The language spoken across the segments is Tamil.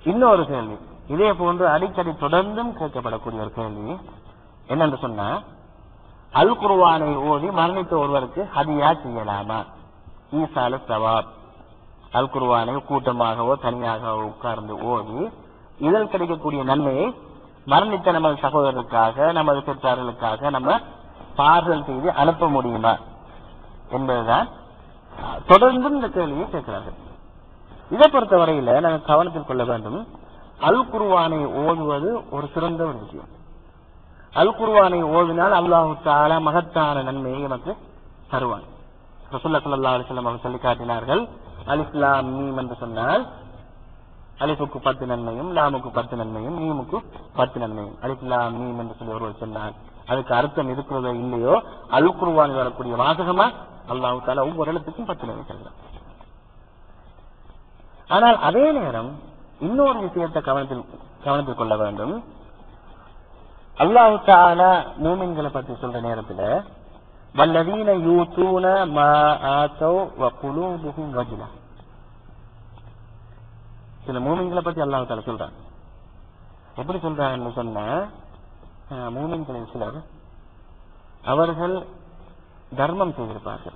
இன்னொரு கேள்வி இதே போன்று அடிக்கடி தொடர்ந்தும் கேட்கப்படக்கூடிய ஒரு கேள்வி என்னென்று சொன்னா அல் குர்ஆனை ஓதி மரணித்த ஒருவருக்கு ஹதியா செய்யலாமா ஈசால சவாப் அல் குர்ஆனை கூட்டமாகவோ தனியாகவோ உட்கார்ந்து ஓதி இதில் கிடைக்கக்கூடிய நன்மையை மரணித்த நமது சகோதரருக்காக நமது பெற்றார்களுக்காக நம்ம பார்சல் செய்து அனுப்ப முடியுமா என்பதுதான் அஹ், தொடர்ந்தும் இந்த கேள்வியை கேட்கிறார்கள் இதை பொறுத்தவரையில நாங்கள் கவனத்தில் கொள்ள வேண்டும் அல் குர்ஆனை ஓதுவது ஒரு சிறந்த ஒரு விஷயம் அல் குர்ஆனை ஓதினால் அல்லாஹு தாலா மகத்தான நன்மையை நமக்கு தருவான் ரசூல்லா ஸல்லல்லாஹு அலைஹி வஸல்லம் அவர்கள் சொல்லி காட்டினார்கள் அலிஸ்லாம் மீம் என்று சொன்னால் அலிஃபுக்கு பத்து நன்மையும் லாமுக்கு பத்து நன்மையும் மீமுக்கு பத்து நன்மையும் அலிஃப்லாம் மீம் என்று சொல்லி ஒருவர் சொன்னார் அதுக்கு அர்த்தம் இருக்கிறதோ இல்லையோ அல் குர்ஆனில் வரக்கூடிய வாசகமா அல்லாஹு தாலா ஒவ்வொரு எழுத்துக்கும் பத்து நன்மை சொல்கிறார் ஆனால் அதே நேரம் இன்னொரு விஷயத்தை கவனத்தில் கவனத்தில் கொள்ள வேண்டும் அல்லாஹு தாலா மூமின்களை பற்றி சொல்ற நேரத்துல வல்லதீன யூத்தூன மா ஆத்தௌ வ குலூபுஹும் வஜ்லா சில மூமின்களை பத்தி அல்லாஹு தாலா சொல்றான் எப்படி சொல்றாங்கன்னு சொன்னா அஹ், மூமின்களில் சிலர் அவர்கள் தர்மம் செய்திருப்பார்கள்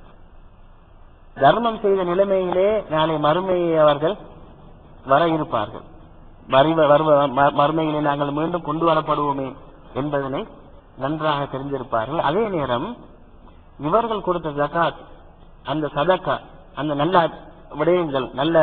தர்மம் செய்த நிலைமையிலே நாளை மறுமையை அவர்கள் வர இருப்பார்கள் வருவ வருவ ம- மறுமையிலே நாங்கள் மீண்டும் கொண்டு வரப்படுவோமே என்பதனை நன்றாக தெரிந்திருப்பார்கள் அதே நேரம் இவர்கள் கொடுத்த ஜகாத் அந்த சதக்கா அந்த நல்ல விடயங்கள் நல்ல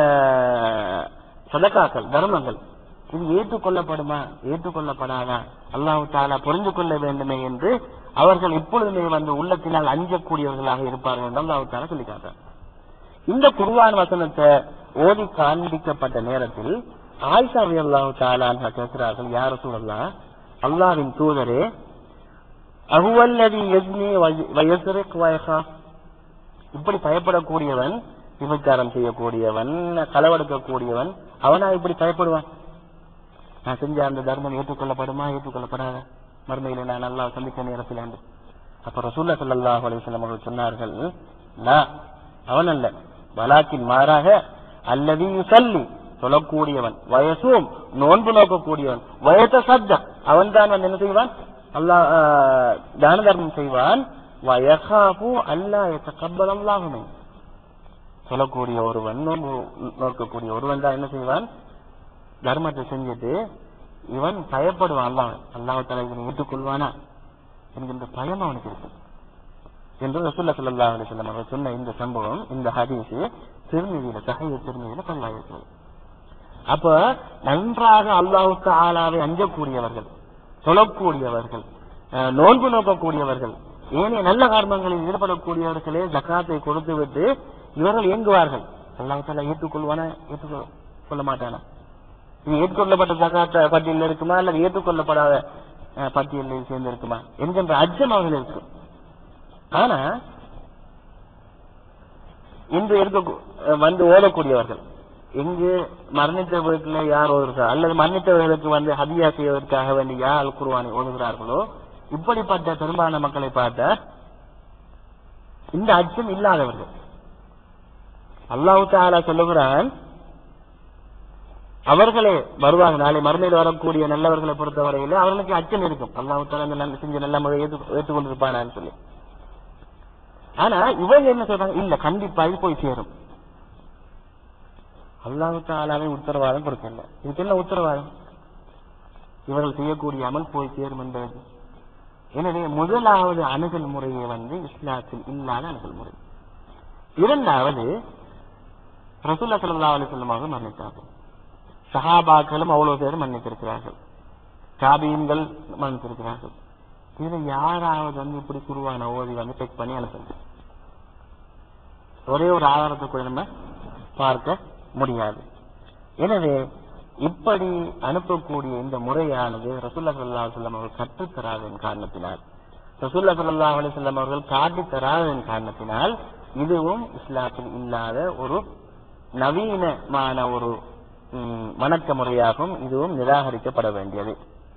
சதக்காக்கள் தர்மங்கள் இது ஏற்றுக்கொள்ளப்படுமா ஏற்றுக்கொள்ளப்படாதா அல்லாஹு தாலா புரிந்து கொள்ள வேண்டுமே என்று அவர்கள் இப்பொழுதுமே வந்து உள்ளத்தினால் அஞ்சக்கூடியவர்களாக இருப்பார்கள் என்று அல்லாஹு தாலா சொல்லி காட்டுறார் இந்த குர்ஆன் வசனத்தை ஓதி காண்பிக்கப்பட்ட நேரத்தில் ஆயிஷா ரலியல்லாஹு தஆலா அன்ஹா கேட்கிறார்கள் யார் ரசூலல்லாஹ் அல்லாஹ்வின் தூதரே அஹுவல்லதி யஸ்னி வயஸ்ரிக் வயஹாஃப் இப்படி பயப்படக்கூடியவன் விபச்சாரம் செய்யக்கூடியவன் களவெடுக்கக்கூடியவன் அவனா இப்படி பயப்படுவான் நான் செஞ்ச அந்த தர்மம் ஏற்றுக்கொள்ளப்படுமா ஏற்றுக்கொள்ளப்படாத மறுமையில நான் நல்லா சந்திக்க நேரத்தில் என்று அப்ப ரசூல்லா ஸல்லல்லாஹு அலைஹி வஸல்லம் அவர்கள் சொன்னார்கள் லா அவன் அல்ல வலாக்கின் மாறாக அல்லது யுசல்லி சொல்லக்கூடியவன் வயசும் நோன்பு நோக்கக்கூடியவன் வயத சத்த அவன் தான் வந்து என்ன செய்வான் அல்லாஹ் ஆஹ், தான தர்மம் செய்வான் வயகாபு அல்லா எத்தகப்பல் அல்லாஹுமே சொல்லக்கூடிய ஒருவன் நோன்பு நோக்கக்கூடிய ஒருவன் தான் என்ன செய்வான் தர்மத்தை செஞ்சுட்டு இவன் பயப்படுவான் அல்லாஹ் அல்லாஹ் இதனை ஏற்றுக்கொள்வானா என்கின்ற பயம் அவனுக்கு இருக்கும் என்று ரசூல்லா ஸல்லல்லாஹு அலைஹி வஸல்லம் அவர்கள் சொன்ன இந்த சம்பவம் இந்த ஹதீஸ் திருமதியில சஹீஹ் திருமதியில பதிவாயிருக்கிறது அப்ப நன்றாக அல்லாஹு தஆலாவை அஞ்சக்கூடியவர்கள் தொழக்கூடியவர்கள் அஹ், நோன்பு நோக்கக்கூடியவர்கள் ஏனைய நல்ல கர்மங்களில் ஈடுபடக்கூடியவர்களே ஜக்காத்தை கொடுத்து விட்டு இவர்கள் இயங்குவார்கள் அல்லாஹ் தஆலா ஏற்றுக்கொள்வானா ஏற்றுக்கொள்ள கொள்ள மாட்டானா இது ஏற்றுக்கொள்ளப்பட்ட ஜக்காத்த பட்டியலில் இருக்குமா அல்லது ஏற்றுக்கொள்ளப்படாத அஹ், பட்டியலில் சேர்ந்து இருக்குமா என்கின்ற அச்சம் அவர்கள் இருக்கும் ஆனா இன்று இருக்க வந்து ஓதக்கூடியவர்கள் எங்கு மரணித்த வீட்டுல யார் ஓதுகிறார் அல்லது மரணித்தவர்களுக்கு வந்து ஹதியா செய்வதற்காக வேண்டி யார் அல் குர்ஆனை ஓதுகிறார்களோ இப்படிப்பட்ட பெரும்பாலான மக்களை பார்த்தா இந்த அச்சம் இல்லாதவர்கள் அல்லாஹ் தஆலா சொல்லுகிறான் அவர்களே வருவாங்க நாளை மறுமையில் வரக்கூடிய நல்லவர்களை பொறுத்தவரையில அவர்களுக்கு அச்சம் இருக்கும் அல்லாஹ் தஆலா இந்த நல்ல- செஞ்ச நல்ல முறை ஏற்று ஏற்றுக்கொண்டிருப்பானான்னு சொல்லி ஆனா இவங்க என்ன சொல்றாங்க இல்ல கண்டிப்பா இது போய் சேரும் அல்லாஹு தாலாவே உத்தரவாதம் கொடுக்கல இதுக்கு என்ன உத்தரவாதம் இவர்கள் செய்யக்கூடிய அமல் போய் சேரும் என்பது எனவே முதலாவது அணுகல் முறையை வந்து இஸ்லாத்தில் இல்லாத அணுகல் முறை இரண்டாவது ரசூல்லா ஸல்லல்லாஹு அலைஹி வஸல்லம் அவர்கள் மன்னித்தார்கள் சஹாபாக்களும் அவ்வளவு பேரும் மன்னித்திருக்கிறார்கள் தாபியன்கள் மன்னித்திருக்கிறார்கள் இதுல யாராவது வந்து இப்படி குருவான ஓதி வந்து செக் பண்ணி அனுப்புங்க ஒரே ஒரு ஆதாரத்தை கூட நம்ம பார்க்க முடியாது எனவே இப்படி அனுப்பக்கூடிய இந்த முறையானது ரசூல்லா ஸல்லல்லாஹு அலைஹி வஸல்லம் அவர்கள் கற்றுத் தராதன் காரணத்தினால் ரசூல்லா ஸல்லல்லாஹு அலைஹி வஸல்லம் அவர்கள் காட்டித் தராதன் காரணத்தினால் இதுவும் இஸ்லாத்தில் இல்லாத ஒரு நவீனமான ஒரு ம், வணக்க முறையாகும் இதுவும் நிராகரிக்கப்பட வேண்டியது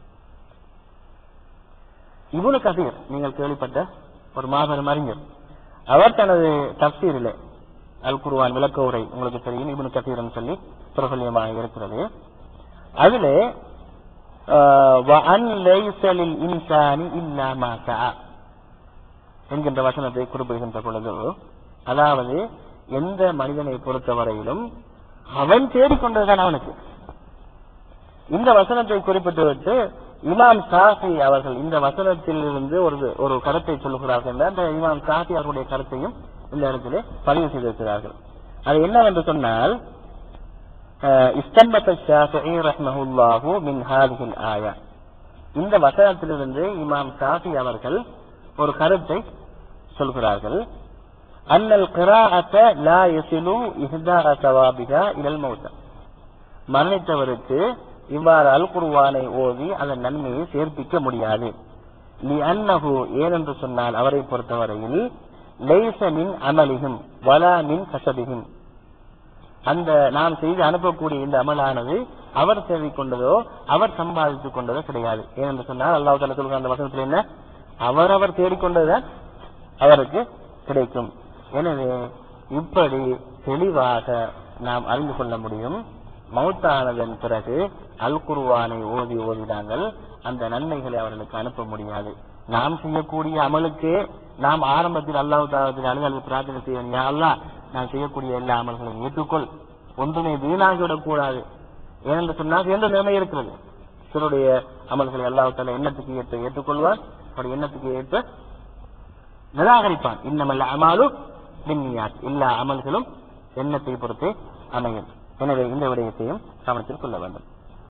இப்னு கதீர் நீங்கள் கேள்விப்பட்ட ஒரு மாபெரும் அறிஞர் அவர் தனது தப்சீரிலே அல் குர்ஆன் விளக்க உரை உங்களுக்கு தெரியும் இப்னு கதீர்னு சொல்லி பிரபல்யமாக இருக்கிறது அதிலே ஆஹ், وَأَنْ لَيْسَ لِلْإِنسَانِ إِلَّا مَا سَعَى என்கின்ற வசனத்தை குறிப்பிடுகின்ற பொழுது அதாவது எந்த மனிதனை பொறுத்தவரையிலும் அவன் தேடிக்கொண்டதுதான் அவனுக்கு இந்த வசனத்தை குறிப்பிட்டுவிட்டு இமாம் சாஃபி அவர்கள் இந்த வசனத்தில் இருந்து ஒரு ஒரு கருத்தை சொல்லுகிறார்கள் என்ற அந்த இமாம் சாஃபி அவர்களுடைய கருத்தையும் இந்த இடத்திலே பதிவு செய்திருக்கிறார்கள் அது என்னவென்று சொன்னால் இஸ்தன்பத்த ஷாஃபி ரஹ்மஹுல்லாஹு மின் ஹாதிஹில் ஆயா இந்த வசனத்திலிருந்து இமாம் சாஃபி அவர்கள் ஒரு கருத்தை சொல்கிறார்கள் அன்னல் கிராஅத்த லா யசிலு இஹ்தா சவாபிகா இலல் மௌத்தா மரணித்தவருக்கு இவ்வாறு அல் குர்வானை ஓதி அதன் நன்மையை சேர்ப்பிக்க முடியாது லி அன்னஹு ஏனென்று சொன்னால் அவரை பொறுத்தவரையில் லைச மின் அமலிகும் வலா மின் கசபிகும் அந்த நாம் செய்து அனுப்பக்கூடிய இந்த அமலானது அவர் தேடிக் கொண்டதோ அவர் சம்பாதித்துக் கொண்டதோ கிடையாது ஏனென்று சொன்னால் அல்லாஹ் தாலா சொல்கிற அந்த வசனத்தில் என்ன அவரவர் தேடிக்கொண்டதுதான் அவருக்கு கிடைக்கும் எனவே இப்படி தெளிவாக நாம் அறிந்து கொள்ள முடியும் மௌத்தானதன் பிறகு அல் குர்வானை ஓதி ஓதினாங்கள் அந்த நன்மைகளை அவர்களுக்கு அனுப்ப முடியாது நாம் செய்யக்கூடிய அமலுக்கு நாம் ஆரம்பத்தில் அல்லாஹ் தாலத்தில் அழுது பிரார்த்தனை செய்வோம் யா அல்லாஹ் நான் செய்யக்கூடிய எல்லா அமல்களையும் ஏற்றுக்கொள் ஒன்றுமே வீணாகிவிடக் கூடாது ஏனென்று சொன்னால் என்ற நிலைமை இருக்கிறது சிலருடைய அமல்களை அல்லாஹ் தாலா எண்ணத்துக்கு ஏற்ற ஏற்றுக்கொள்வார் அவருடைய எண்ணத்துக்கு ஏற்ப நிராகரிப்பான் இன்னமல்ல அமாலு மின்னியாத் எல்லா அமல்களும் எண்ணத்தை பொறுத்தே அமையும் எனவே இந்த விடயத்தையும் கவனத்தில் கொள்ள வேண்டும்